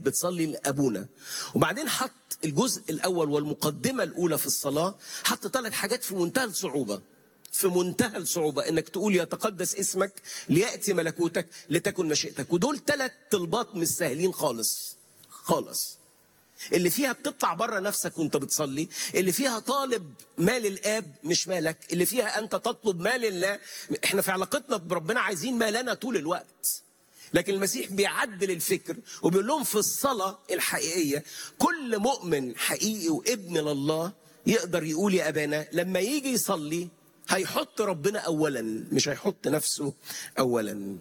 بتصلي لابونا وبعدين حط الجزء الاول والمقدمه الاولى في الصلاه حط ثلاث حاجات في منتهى الصعوبه في منتهى الصعوبة انك تقول يتقدس اسمك ليأتي ملكوتك لتكن مشيئتك ودول ثلاث طلبات مش سهلين خالص خالص اللي فيها بتطلع بره نفسك وانت بتصلي اللي فيها طالب مال الاب مش مالك اللي فيها انت تطلب مال الله احنا في علاقتنا بربنا عايزين مالنا طول الوقت لكن المسيح بيعدل الفكر وبيقول لهم في الصلاة الحقيقية كل مؤمن حقيقي وابن لله يقدر يقول يا أبانا لما يجي يصلي هيحط ربنا أولا مش هيحط نفسه أولا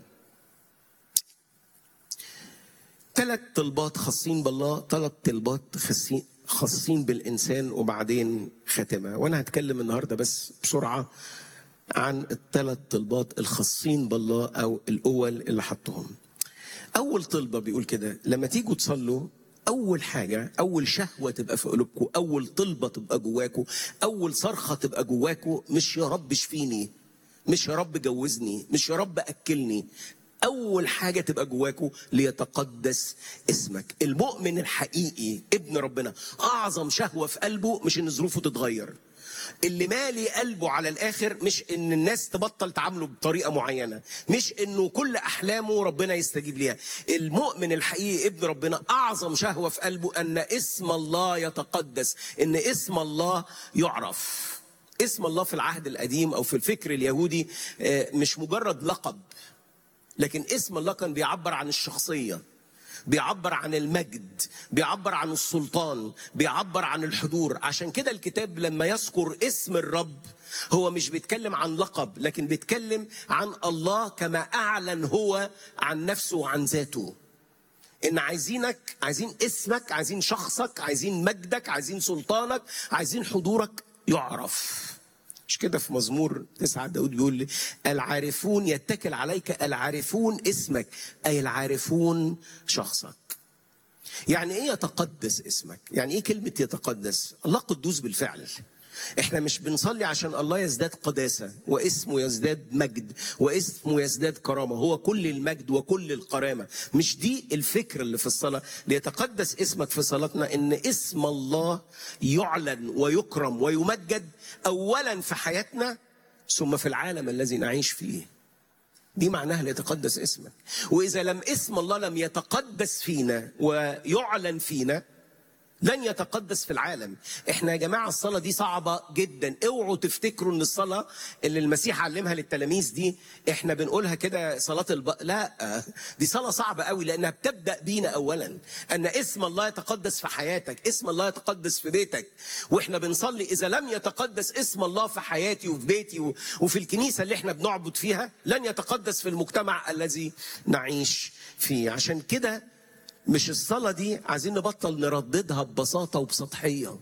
ثلاث طلبات خاصين بالله ثلاث طلبات خاصين خاصين بالإنسان وبعدين ختمة وأنا هتكلم النهاردة بس بسرعة عن الثلاث طلبات الخاصين بالله أو الأول اللي حطهم أول طلبة بيقول كده لما تيجوا تصلوا أول حاجة أول شهوة تبقى في قلوبكم أول طلبة تبقى جواكم أول صرخة تبقى جواكم مش يا رب اشفيني مش يا رب جوزني مش يا رب أكلني أول حاجة تبقى جواكم ليتقدس اسمك المؤمن الحقيقي ابن ربنا أعظم شهوة في قلبه مش إن ظروفه تتغير اللي مالي قلبه على الاخر مش ان الناس تبطل تعامله بطريقه معينه مش انه كل احلامه ربنا يستجيب ليها المؤمن الحقيقي ابن ربنا اعظم شهوه في قلبه ان اسم الله يتقدس ان اسم الله يعرف اسم الله في العهد القديم او في الفكر اليهودي مش مجرد لقب لكن اسم الله كان بيعبر عن الشخصيه بيعبر عن المجد بيعبر عن السلطان بيعبر عن الحضور عشان كده الكتاب لما يذكر اسم الرب هو مش بيتكلم عن لقب لكن بيتكلم عن الله كما اعلن هو عن نفسه وعن ذاته ان عايزينك عايزين اسمك عايزين شخصك عايزين مجدك عايزين سلطانك عايزين حضورك يعرف مش كده في مزمور تسعة داود بيقول لي العارفون يتكل عليك العارفون اسمك أي العارفون شخصك يعني ايه يتقدس اسمك يعني ايه كلمة يتقدس الله قدوس بالفعل احنا مش بنصلي عشان الله يزداد قداسة واسمه يزداد مجد واسمه يزداد كرامة هو كل المجد وكل الكرامة مش دي الفكر اللي في الصلاة ليتقدس اسمك في صلاتنا ان اسم الله يعلن ويكرم ويمجد اولا في حياتنا ثم في العالم الذي نعيش فيه دي معناها ليتقدس اسمك واذا لم اسم الله لم يتقدس فينا ويعلن فينا لن يتقدس في العالم احنا يا جماعه الصلاه دي صعبه جدا اوعوا تفتكروا ان الصلاه اللي المسيح علمها للتلاميذ دي احنا بنقولها كده صلاه الب... لا دي صلاه صعبه قوي لانها بتبدا بينا اولا ان اسم الله يتقدس في حياتك اسم الله يتقدس في بيتك واحنا بنصلي اذا لم يتقدس اسم الله في حياتي وفي بيتي وفي الكنيسه اللي احنا بنعبد فيها لن يتقدس في المجتمع الذي نعيش فيه عشان كده مش الصلاة دي عايزين نبطل نرددها ببساطة وبسطحية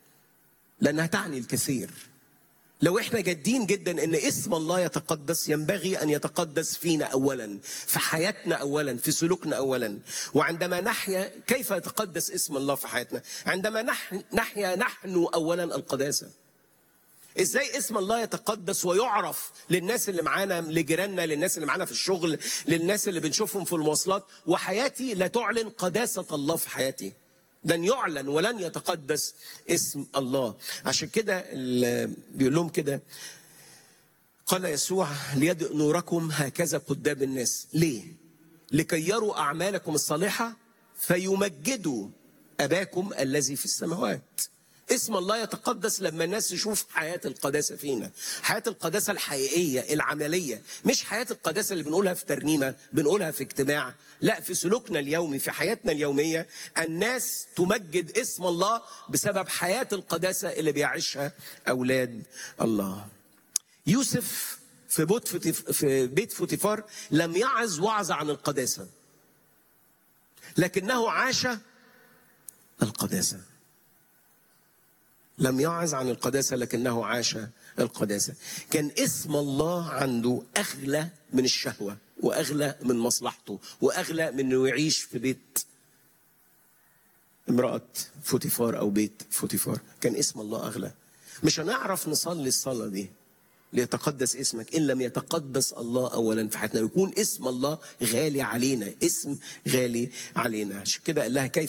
لأنها تعني الكثير لو احنا جادين جدا ان اسم الله يتقدس ينبغي ان يتقدس فينا اولا في حياتنا اولا في سلوكنا اولا وعندما نحيا كيف يتقدس اسم الله في حياتنا عندما نحن نحيا نحن اولا القداسه ازاي اسم الله يتقدس ويعرف للناس اللي معانا لجيراننا للناس اللي معانا في الشغل للناس اللي بنشوفهم في المواصلات وحياتي لا تعلن قداسة الله في حياتي لن يعلن ولن يتقدس اسم الله عشان كده بيقول لهم كده قال يسوع ليدئ نوركم هكذا قدام الناس ليه لكي يروا أعمالكم الصالحة فيمجدوا أباكم الذي في السماوات اسم الله يتقدس لما الناس تشوف حياة القداسة فينا حياة القداسة الحقيقية العملية مش حياة القداسة اللي بنقولها في ترنيمة بنقولها في اجتماع لا في سلوكنا اليومي في حياتنا اليومية الناس تمجد اسم الله بسبب حياة القداسة اللي بيعيشها أولاد الله يوسف في بيت في بيت فوتيفار لم يعظ وعظ عن القداسة لكنه عاش القداسه لم يعظ عن القداسة لكنه عاش القداسة كان اسم الله عنده أغلى من الشهوة وأغلى من مصلحته وأغلى من أنه يعيش في بيت امرأة فوتيفار أو بيت فوتيفار كان اسم الله أغلى مش هنعرف نصلي الصلاة دي ليتقدس اسمك ان لم يتقدس الله اولا في حياتنا يكون اسم الله غالي علينا اسم غالي علينا عشان كده قال لها كيف